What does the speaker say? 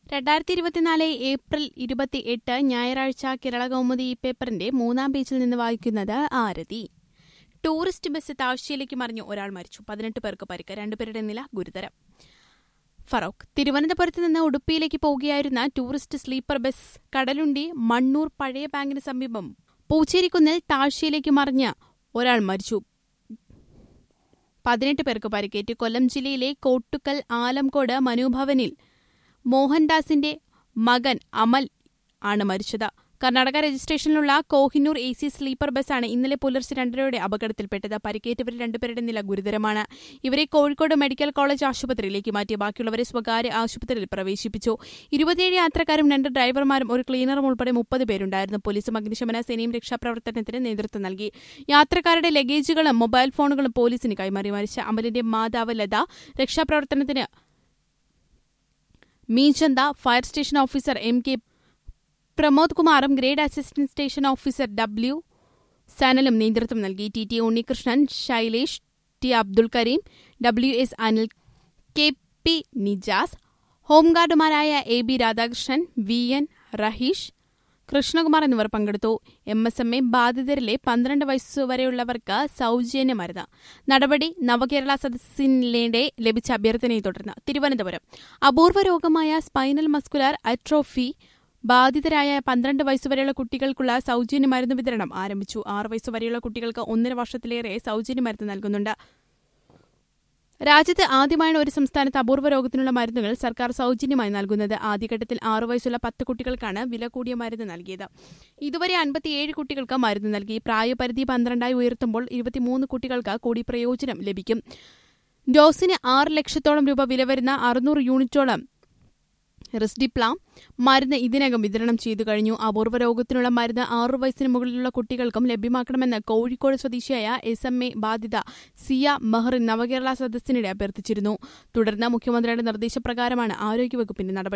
രണ്ടായിരത്തി ഇരുപത്തിനാല് ഏപ്രിൽ ഇരുപത്തി എട്ട് ഞായറാഴ്ച കേരള കൗമുദി ഈ പേപ്പറിന്റെ മൂന്നാം പേജിൽ നിന്ന് വായിക്കുന്നത് ആരതി ടൂറിസ്റ്റ് ബസ് താഴ്ചയിലേക്ക് മറിഞ്ഞു ഒരാൾ മരിച്ചു പതിനെട്ട് പേർക്ക് പരിക്ക് രണ്ടുപേരുടെ നില ഗുരുതരം ഫറോക്ക് തിരുവനന്തപുരത്ത് നിന്ന് ഉടുപ്പിയിലേക്ക് പോവുകയായിരുന്ന tourist sleeper bus Kadalundi Mannur പഴയ ബാങ്കിന് സമീപം പൂച്ചേരിക്കുന്നിൽ താഴ്ചയിലേക്ക് മറിഞ്ഞ് ഒരാൾ മരിച്ചു പതിനെട്ട് പേർക്ക് പരിക്കേറ്റ് കൊല്ലം ജില്ലയിലെ കോട്ടുക്കൽ ആലംകോട് മനുഭവനിൽ മോഹൻദാസിന്റെ മകൻ അമൽ ആണ് മരിച്ചത് കർണാടക രജിസ്ട്രേഷനിലുള്ള കോഹിന്നൂർ എ സി സ്ലീപ്പർ ബസ്സാണ് ഇന്നലെ പുലർച്ചെ രണ്ടരയോടെ അപകടത്തിൽപ്പെട്ടത് പരിക്കേറ്റവരിൽ രണ്ടുപേരുടെ നില ഗുരുതരമാണ് ഇവരെ കോഴിക്കോട് മെഡിക്കൽ കോളേജ് ആശുപത്രിയിലേക്ക് മാറ്റി ബാക്കിയുള്ളവരെ സ്വകാര്യ ആശുപത്രിയിൽ പ്രവേശിപ്പിച്ചു ഇരുപത്തിയേഴ് യാത്രക്കാരും രണ്ട് ഡ്രൈവർമാരും ഒരു ക്ലീനറും ഉൾപ്പെടെ മുപ്പത് പേരുണ്ടായിരുന്നു പോലീസും അഗ്നിശമന സേനയും രക്ഷാപ്രവർത്തനത്തിന് നേതൃത്വം നൽകി യാത്രക്കാരുടെ ലഗേജുകളും മൊബൈൽ ഫോണുകളും പോലീസിന് കൈമാറി മരിച്ച അമലിന്റെ മാതാവ് ലത രക്ഷാപ്രവർത്തനത്തിന് Meenchanda fire station officer M K Pramod കുമാറും grade assistant station officer W സനലും നേതൃത്വം നൽകി T T Unnikrishnan Shailesh T Abdul Kareem W S Anil K P Nijas ഹോംഗാർഡുമാരായ A B Radhakrishnan V N Rahish Krishnakumar എന്നിവർ പങ്കെടുത്തു എം എസ് എം എ ബാധിതരിലെ പന്ത്രണ്ട് വയസ്സുവരെയുള്ളവർക്ക് സൗജന്യ മരുന്ന് നടപടി നവകേരള സദസ്സിനിടെ ലഭിച്ച അഭ്യർത്ഥനയെ തുടർന്ന് തിരുവനന്തപുരം അപൂർവ രോഗമായ സ്പൈനൽ മസ്കുലാർ അട്രോഫി ബാധിതരായ പന്ത്രണ്ട് വയസ്സുവരെയുള്ള കുട്ടികൾക്കുള്ള സൗജന്യ മരുന്ന് വിതരണം ആരംഭിച്ചു ആറ് വയസ്സുവരെയുള്ള കുട്ടികൾക്ക് ഒന്നര വർഷത്തിലേറെ സൗജന്യ മരുന്ന് നൽകുന്നുണ്ട് രാജ്യത്ത് ആദ്യമായാണ് ഒരു സംസ്ഥാനത്ത് അപൂർവ രോഗത്തിനുള്ള മരുന്നുകൾ സർക്കാർ സൗജന്യമായി നൽകുന്നത് ആദ്യഘട്ടത്തിൽ ആറു വയസ്സുള്ള പത്ത് കുട്ടികൾക്കാണ് വില കൂടിയ മരുന്ന് നൽകിയത് ഇതുവരെ അൻപത്തിയേഴ് കുട്ടികൾക്ക് മരുന്ന് നൽകി പ്രായപരിധി പന്ത്രണ്ടായി ഉയർത്തുമ്പോൾ ഇരുപത്തിമൂന്ന് കുട്ടികൾക്ക് കൂടി പ്രയോജനം ലഭിക്കും ഡോസിന് ആറ് ലക്ഷത്തോളം രൂപ വില വരുന്ന അറുന്നൂറ് യൂണിറ്റോളം റിസ്ഡിപ്ലാം മരുന്ന് ഇതിനകം വിതരണം ചെയ്തു കഴിഞ്ഞു അപൂർവ രോഗത്തിനുള്ള മരുന്ന് ആറു വയസ്സിന് മുകളിലുള്ള കുട്ടികൾക്കും ലഭ്യമാക്കണമെന്ന് കോഴിക്കോട് സ്വദേശിയായ എസ് എം എ ബാധിത സിയ മെഹ്റിൻ നവകേരള സദസ്സിനിടെ അഭ്യർത്ഥിച്ചിരുന്നു തുടർന്ന് മുഖ്യമന്ത്രിയുടെ നിർദ്ദേശപ്രകാരമാണ് ആരോഗ്യവകുപ്പിന്റെ നടപടി